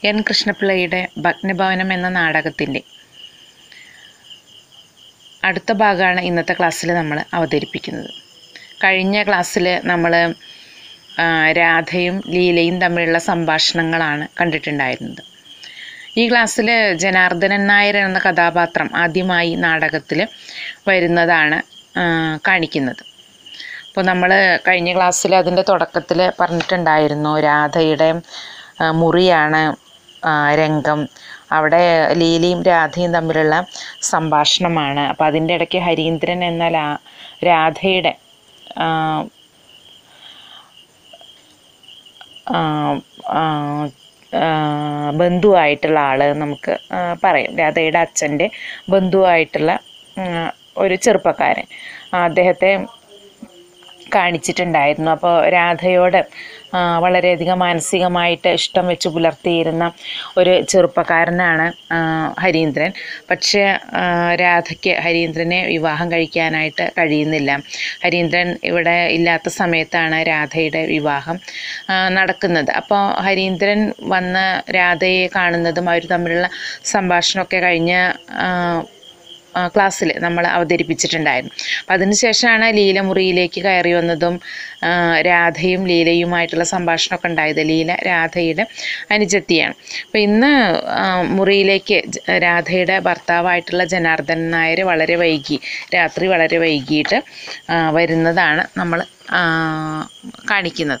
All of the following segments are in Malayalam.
എൻ കൃഷ്ണപിള്ളയുടെ ഭഗ്നഭവനം എന്ന നാടകത്തിൻ്റെ അടുത്ത ഭാഗമാണ് ഇന്നത്തെ ക്ലാസ്സിൽ നമ്മൾ അവതരിപ്പിക്കുന്നത് കഴിഞ്ഞ ക്ലാസ്സിൽ നമ്മൾ രാധയും ലീലയും തമ്മിലുള്ള സംഭാഷണങ്ങളാണ് കണ്ടിട്ടുണ്ടായിരുന്നത് ഈ ക്ലാസ്സിൽ ജനാർദ്ദനൻ നായർ എന്ന കഥാപാത്രം ആദ്യമായി നാടകത്തിൽ വരുന്നതാണ് ആ, കാണിക്കുന്നത് അപ്പോൾ നമ്മൾ കഴിഞ്ഞ ക്ലാസ്സിൽ അതിൻ്റെ തുടക്കത്തിൽ പറഞ്ഞിട്ടുണ്ടായിരുന്നു രാധയുടെ ആ, മുറിയാണ് ആ, രംഗം അവിടെ ലീലയും രാധയും തമ്മിലുള്ള സംഭാഷണമാണ് അപ്പോൾ അതിൻ്റെ ഇടയ്ക്ക് ഹരീന്ദ്രൻ എന്ന ലാ രാധയുടെ ആ, ആ, ആ, ആ, ബന്ധുവായിട്ടുള്ള ആൾ നമുക്ക് ആ, പറയാം രാധയുടെ അച്ഛൻ്റെ ബന്ധുവായിട്ടുള്ള ആ, ഒരു ചെറുപ്പക്കാരൻ ആ, അദ്ദേഹത്തെ കാണിച്ചിട്ടുണ്ടായിരുന്നു അപ്പോൾ രാധയോട് ആ, വളരെയധികം മാനസികമായിട്ട് ഇഷ്ടം വെച്ച് പുലർത്തിയിരുന്ന ഒരു ചെറുപ്പക്കാരനാണ് ആ, ഹരീന്ദ്രൻ പക്ഷേ ആ, രാധയ്ക്ക് ഹരീന്ദ്രനെ വിവാഹം കഴിക്കാനായിട്ട് കഴിയുന്നില്ല ഹരീന്ദ്രൻ ഇവിടെ ഇല്ലാത്ത സമയത്താണ് രാധയുടെ വിവാഹം ആ, നടക്കുന്നത് അപ്പോൾ ഹരീന്ദ്രൻ വന്ന് രാധയെ കാണുന്നതും അവർ തമ്മിലുള്ള സംഭാഷണമൊക്കെ കഴിഞ്ഞ ആ, ക്ലാസ്സിൽ നമ്മൾ അവതരിപ്പിച്ചിട്ടുണ്ടായിരുന്നു അപ്പം അതിനുശേഷമാണ് ലീല മുറിയിലേക്ക് കയറി വന്നതും ആ, രാധയും ലീലയുമായിട്ടുള്ള സംഭാഷണമൊക്കെ ഉണ്ടായത് ലീല രാധയുടെ അനുജത്തിയാണ് അപ്പം ഇന്ന് ആ, മുറിയിലേക്ക് ജ- രാധയുടെ ഭർത്താവായിട്ടുള്ള ജനാർദ്ദൻ നായർ വളരെ വൈകി രാത്രി വളരെ വൈകിയിട്ട് ആ, വരുന്നതാണ് നമ്മൾ ആ, കാണിക്കുന്നത്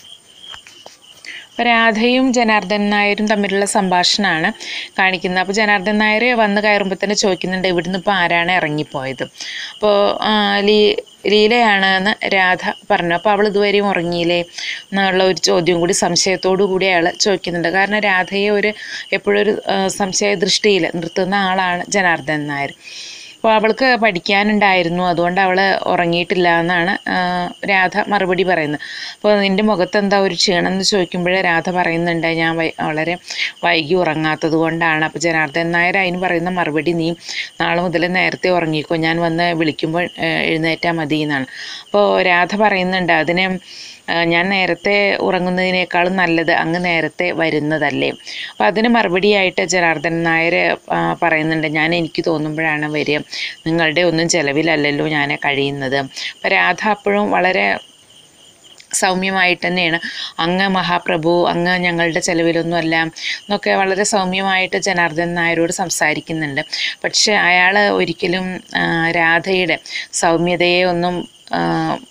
അപ്പോൾ രാധയും ജനാർദ്ദൻ നായരും തമ്മിലുള്ള സംഭാഷണമാണ് കാണിക്കുന്നത് അപ്പോൾ ജനാർദ്ദൻ നായർ വന്ന് കയറുമ്പോൾ തന്നെ ചോദിക്കുന്നുണ്ട് ഇവിടുന്ന് ഇപ്പോൾ ആരാണ് ഇറങ്ങിപ്പോയത് അപ്പോൾ ആ, ലീ ലീലയാണ് എന്ന് രാധ പറഞ്ഞു അപ്പോൾ അവൾ ഇതുവരെയും ഉറങ്ങിയില്ലേ എന്നുള്ള ഒരു ചോദ്യം കൂടി സംശയത്തോടു കൂടി അയാൾ ചോദിക്കുന്നുണ്ട് കാരണം രാധയെ ഒരു എപ്പോഴും ഒരു ആ, സംശയ ദൃഷ്ടിയിൽ നിർത്തുന്ന ആളാണ് ജനാർദ്ദൻ നായർ അപ്പോൾ അവൾക്ക് പഠിക്കാനുണ്ടായിരുന്നു അതുകൊണ്ട് അവൾ ഉറങ്ങിയിട്ടില്ല എന്നാണ് ആ, രാധ മറുപടി പറയുന്നത് അപ്പോൾ നിൻ്റെ മുഖത്ത് എന്താ ഒരു ക്ഷീണം എന്ന് ചോദിക്കുമ്പോഴേ രാധ പറയുന്നുണ്ട് ഞാൻ വൈ വളരെ വൈകി ഉറങ്ങാത്തത് കൊണ്ടാണ് അപ്പോൾ ജനാർദ്ദൻ നായർ അതിന് പറയുന്ന മറുപടി നീ നാളെ മുതൽ നേരത്തെ ഉറങ്ങിക്കോ ഞാൻ വന്ന് വിളിക്കുമ്പോൾ എഴുന്നേറ്റാൽ മതി എന്നാണ് അപ്പോൾ രാധ പറയുന്നുണ്ട് അതിന് ആ, ഞാൻ നേരത്തെ ഉറങ്ങുന്നതിനേക്കാളും നല്ലത് അങ്ങ് നേരത്തെ വരുന്നതല്ലേ അപ്പോൾ അതിന് മറുപടിയായിട്ട് ജനാർദ്ദൻ നായർ ആ, പറയുന്നുണ്ട് ഞാൻ എനിക്ക് തോന്നുമ്പോഴാണ് വരിക നിങ്ങളുടെ ഒന്നും ചിലവിലല്ലല്ലോ ഞാൻ കഴിയുന്നത് അപ്പോൾ രാധ അപ്പോഴും വളരെ സൗമ്യമായിട്ട് തന്നെയാണ് അങ്ങ് മഹാപ്രഭു അങ്ങ് ഞങ്ങളുടെ ചെലവിലൊന്നുമല്ല എന്നൊക്കെ വളരെ സൗമ്യമായിട്ട് ജനാർദ്ദൻ നായരോട് സംസാരിക്കുന്നുണ്ട് പക്ഷെ അയാൾ ഒരിക്കലും ആ, രാധയുടെ സൗമ്യതയെ ഒന്നും ആ,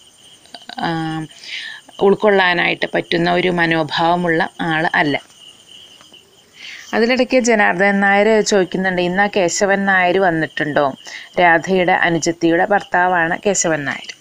ആ, ഉൾക്കൊള്ളാനായിട്ട് പറ്റുന്ന ഒരു മനോഭാവമുള്ള ആൾ അല്ല അതിലിടയ്ക്ക് ജനാർദ്ദൻ നായർ ചോദിക്കുന്നുണ്ട് ഇന്ന് ആ കേശവൻ നായർ വന്നിട്ടുണ്ടോ രാധയുടെ അനുജത്തിയുടെ ഭർത്താവാണ് കേശവൻ നായർ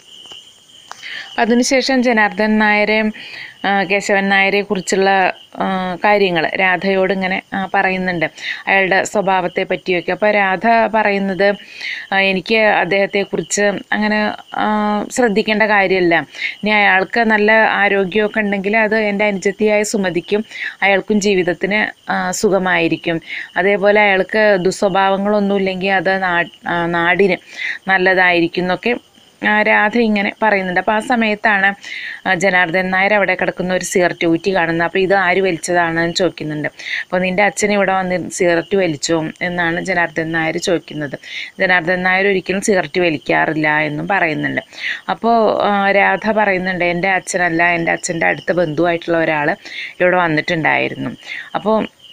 അതിനുശേഷം ജനാർദ്ദൻ നായരെ ആ, കേശവൻ നായരെ കുറിച്ചുള്ള കാര്യങ്ങൾ രാധയോട് ഇങ്ങനെ ആ, പറയുന്നുണ്ട് അയാളുടെ സ്വഭാവത്തെ പറ്റിയൊക്കെ അപ്പോൾ രാധ പറയുന്നത് ആ, എനിക്ക് അദ്ദേഹത്തെക്കുറിച്ച് അങ്ങനെ ആ, ശ്രദ്ധിക്കേണ്ട കാര്യമില്ല ഇനി അയാൾക്ക് നല്ല ആരോഗ്യമൊക്കെ ഉണ്ടെങ്കിൽ അത് എൻ്റെ അനുജത്തിയായ സുമതിക്കും അയാൾക്കും ജീവിതത്തിന് ആ, സുഖമായിരിക്കും അതേപോലെ അയാൾക്ക് ദുസ്വഭാവങ്ങളൊന്നുമില്ലെങ്കിൽ അത് നാ- ആ, നാടിന് നല്ലതായിരിക്കും എന്നൊക്കെ ആ, രാധ ഇങ്ങനെ പറയുന്നുണ്ട് അപ്പോൾ ആ സമയത്താണ് ആ, ജനാർദ്ദൻ നായർ അവിടെ കിടക്കുന്ന ഒരു സിഗരറ്റ് ഊറ്റി കാണുന്നത് അപ്പോൾ ഇത് ആര് വലിച്ചതാണെന്ന് ചോദിക്കുന്നുണ്ട് അപ്പോൾ നിൻ്റെ അച്ഛൻ ഇവിടെ വന്ന് സിഗരറ്റ് വലിച്ചോ എന്നാണ് ജനാർദ്ദൻ നായർ ചോദിക്കുന്നത് ജനാർദ്ദൻ നായർ ഒരിക്കലും സിഗരറ്റ് വലിക്കാറില്ല എന്നും പറയുന്നുണ്ട് അപ്പോൾ ആ, രാധ പറയുന്നുണ്ട് എൻ്റെ അച്ഛനല്ല എൻ്റെ അച്ഛൻ്റെ അടുത്ത ബന്ധുവായിട്ടുള്ള ഒരാൾ ഇവിടെ വന്നിട്ടുണ്ടായിരുന്നു അപ്പോൾ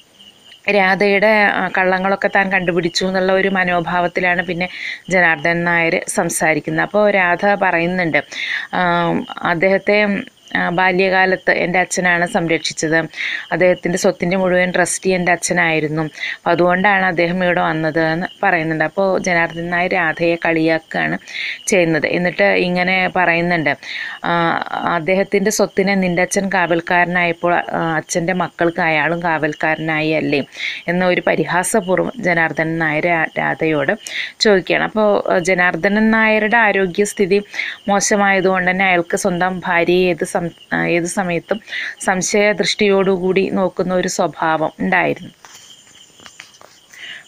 രാധയുടെ ആ, കള്ളങ്ങളൊക്കെ താൻ കണ്ടുപിടിച്ചു എന്നുള്ള ഒരു മനോഭാവത്തിലാണ് പിന്നെ ജനാർദ്ദൻ നായർ സംസാരിക്കുന്നത് അപ്പോൾ രാധ പറയുന്നുണ്ട് ആം, അദ്ദേഹത്തെ ആ, ബാല്യകാലത്ത് എൻ്റെ അച്ഛനാണ് സംരക്ഷിച്ചത് അദ്ദേഹത്തിൻ്റെ സ്വത്തിൻ്റെ മുഴുവൻ ട്രസ്റ്റി എൻ്റെ അച്ഛനായിരുന്നു അപ്പോൾ അതുകൊണ്ടാണ് അദ്ദേഹം ഇവിടെ വന്നത് എന്ന് പറയുന്നുണ്ട് അപ്പോൾ ജനാർദ്ദൻ നായർ രാധയെ കളിയാക്കുകയാണ് ചെയ്യുന്നത് എന്നിട്ട് ഇങ്ങനെ പറയുന്നുണ്ട് ആ, അദ്ദേഹത്തിൻ്റെ സ്വത്തിനെ നിൻ്റെ അച്ഛൻ കാവൽക്കാരനായപ്പോൾ ആ, അച്ഛൻ്റെ മക്കൾക്ക് അയാളും കാവൽക്കാരനായി അല്ലേ എന്ന ഒരു പരിഹാസപൂർവ്വം ജനാർദ്ദനൻ നായർ രാ- രാധയോട് ചോദിക്കുകയാണ് അപ്പോൾ ആ, ജനാർദ്ദനൻ നായരുടെ ആരോഗ്യസ്ഥിതി മോശമായതുകൊണ്ട് തന്നെ അയാൾക്ക് സ്വന്തം ഭാര്യയെ ഏത് സം ആ, ഏത് സമയത്തും സംശയ ദൃഷ്ടിയോടുകൂടി നോക്കുന്ന ഒരു സ്വഭാവം ഉണ്ടായിരുന്നു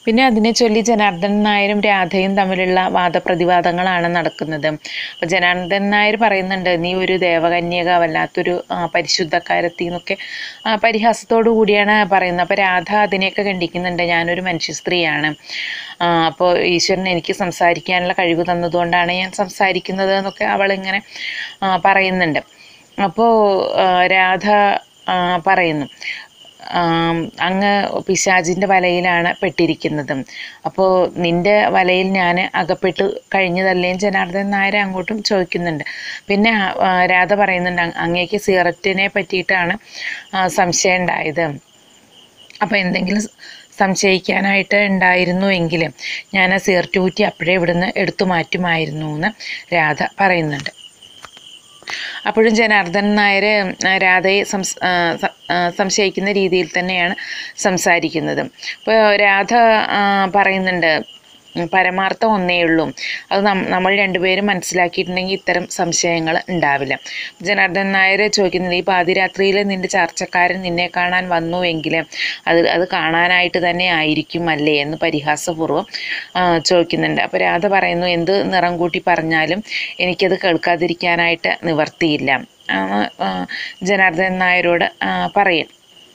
പിന്നെ അതിനെ ചൊല്ലി ജനാർദ്ദൻ നായരും രാധയും തമ്മിലുള്ള വാദപ്രതിവാദങ്ങളാണ് നടക്കുന്നത് അപ്പോൾ ജനാർദ്ദൻ നായർ പറയുന്നുണ്ട് നീ ഒരു ദേവകന്യക വല്ലാത്തൊരു ആ, പരിശുദ്ധക്കാരത്തി എന്നൊക്കെ ആ, പരിഹാസത്തോടു കൂടിയാണ് പറയുന്നത് അപ്പോൾ രാധ അതിനെയൊക്കെ ഖണ്ഡിക്കുന്നുണ്ട് ഞാനൊരു മനുഷ്യ സ്ത്രീയാണ് അപ്പോൾ ഈശ്വരൻ എനിക്ക് സംസാരിക്കാനുള്ള കഴിവ് തന്നതുകൊണ്ടാണ് ഞാൻ സംസാരിക്കുന്നത് എന്നൊക്കെ അവളിങ്ങനെ ആ, പറയുന്നുണ്ട് അപ്പോൾ രാധ ആ, പറയുന്നു ആം, അങ്ങ് പിശാചിൻ്റെ വലയിലാണ് പെട്ടിരിക്കുന്നത് അപ്പോൾ നിൻ്റെ വലയിൽ ഞാൻ അകപ്പെട്ട് കഴിഞ്ഞതല്ലേയും ജനാർദ്ദൻ നായർ അങ്ങോട്ടും ചോദിക്കുന്നുണ്ട് പിന്നെ ആ, രാധ പറയുന്നുണ്ട് "അങ്- അങ്ങേക്ക് സിഗരറ്റിനെ പറ്റിയിട്ടാണ് ആ, സംശയം ഉണ്ടായത് അപ്പോൾ എന്തെങ്കിലും സ് സംശയിക്കാനായിട്ട് ഉണ്ടായിരുന്നു എങ്കിൽ ഞാൻ ആ സിഗരറ്റ് ഊറ്റി അപ്പോഴേ ഇവിടുന്ന് എടുത്തു മാറ്റുമായിരുന്നു എന്ന് രാധ പറയുന്നുണ്ട് അപ്പോഴും ജനാർദ്ദൻ നായർ രാധയെ സംസ് ആ, സ- ആ, സംശയിക്കുന്ന രീതിയിൽ തന്നെയാണ് സംസാരിക്കുന്നത് അപ്പോൾ രാധ ആ, പറയുന്നുണ്ട് ഉം, പരമാർത്ഥം ഒന്നേ ഉള്ളൂ അത് നം നമ്മൾ രണ്ടുപേരും മനസ്സിലാക്കിയിട്ടുണ്ടെങ്കിൽ ഇത്തരം സംശയങ്ങൾ ഉണ്ടാവില്ല ജനാർദ്ദൻ നായർ ചോദിക്കുന്നത് ഈ പാതിരാത്രിയിൽ നിന്റെ ചർച്ചക്കാരൻ നിന്നെ കാണാൻ വന്നുവെങ്കിൽ അത് അത് കാണാനായിട്ട് തന്നെ ആയിരിക്കും അല്ലേ എന്ന് പരിഹാസപൂർവ്വം ആ, ചോദിക്കുന്നുണ്ട് അപ്പോൾ രാധ പറയുന്നു എന്ത് നിറം കൂട്ടി പറഞ്ഞാലും എനിക്കത് കേൾക്കാതിരിക്കാനായിട്ട് നിവർത്തിയില്ല ആ, ആ, ജനാർദ്ദൻ നായരോട് ആ, പറയും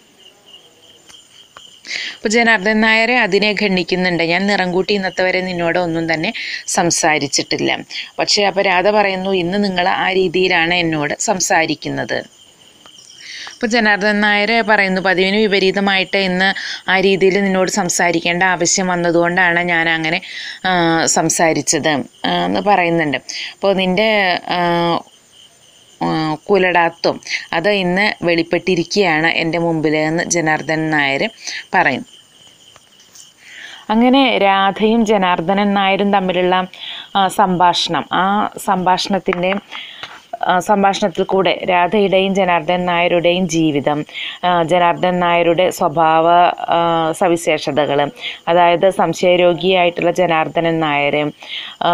അപ്പോൾ ജനാർദ്ദൻ നായർ അതിനെ ഖണ്ഡിക്കുന്നുണ്ട് ഞാൻ നിറം കൂട്ടി ഇന്നത്തെ വരെ നിന്നോട് ഒന്നും തന്നെ സംസാരിച്ചിട്ടില്ല പക്ഷേ അപ്പോൾ രാധ പറയുന്നു ഇന്ന് നിങ്ങൾ ആ രീതിയിലാണ് എന്നോട് സംസാരിക്കുന്നത് അപ്പോൾ ജനാർദ്ദൻ നായർ പറയുന്നു പതിവിന് വിപരീതമായിട്ട് ഇന്ന് ആ രീതിയിൽ നിന്നോട് സംസാരിക്കേണ്ട ആവശ്യം വന്നതുകൊണ്ടാണ് ഞാൻ അങ്ങനെ ആ, സംസാരിച്ചത് ആ, എന്ന് പറയുന്നുണ്ട് അപ്പോൾ നിൻ്റെ ആ, ആ, കുലടാത്വം അത് ഇന്ന് വെളിപ്പെട്ടിരിക്കുകയാണ് എൻ്റെ മുമ്പിൽ എന്ന് ജനാർദ്ദൻ നായർ പറയും അങ്ങനെ രാധയും ജനാർദ്ദനൻ നായരും തമ്മിലുള്ള ആ, സംഭാഷണം ആ സംഭാഷണത്തിൻ്റെ ആ, സംഭാഷണത്തിൽ കൂടെ രാധയുടെയും ജനാർദ്ദൻ നായരുടെയും ജീവിതം ആ, ജനാർദ്ദൻ നായരുടെ സ്വഭാവ ആ, സവിശേഷതകൾ അതായത് സംശയരോഗിയായിട്ടുള്ള ജനാർദ്ദനൻ നായർ ആ,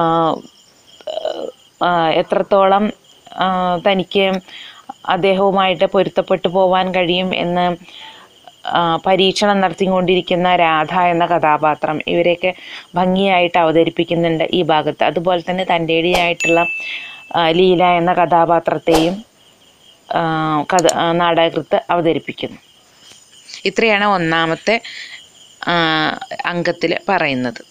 ആ, എത്രത്തോളം ആ, തനിക്ക് അദ്ദേഹവുമായിട്ട് പൊരുത്തപ്പെട്ടു പോവാൻ കഴിയും എന്ന് ആ, പരീക്ഷണം നടത്തിക്കൊണ്ടിരിക്കുന്ന രാധ എന്ന കഥാപാത്രം ഇവരെയൊക്കെ ഭംഗിയായിട്ട് അവതരിപ്പിക്കുന്നുണ്ട് ഈ ഭാഗത്ത് അതുപോലെ തന്നെ തൻ്റെടിയായിട്ടുള്ള ലീല എന്ന കഥാപാത്രത്തെയും ആ, കഥ ആ, നാടകകൃത്ത് അവതരിപ്പിക്കുന്നു ഇത്രയാണ് ഒന്നാമത്തെ അംഗത്തിൽ പറയുന്നത്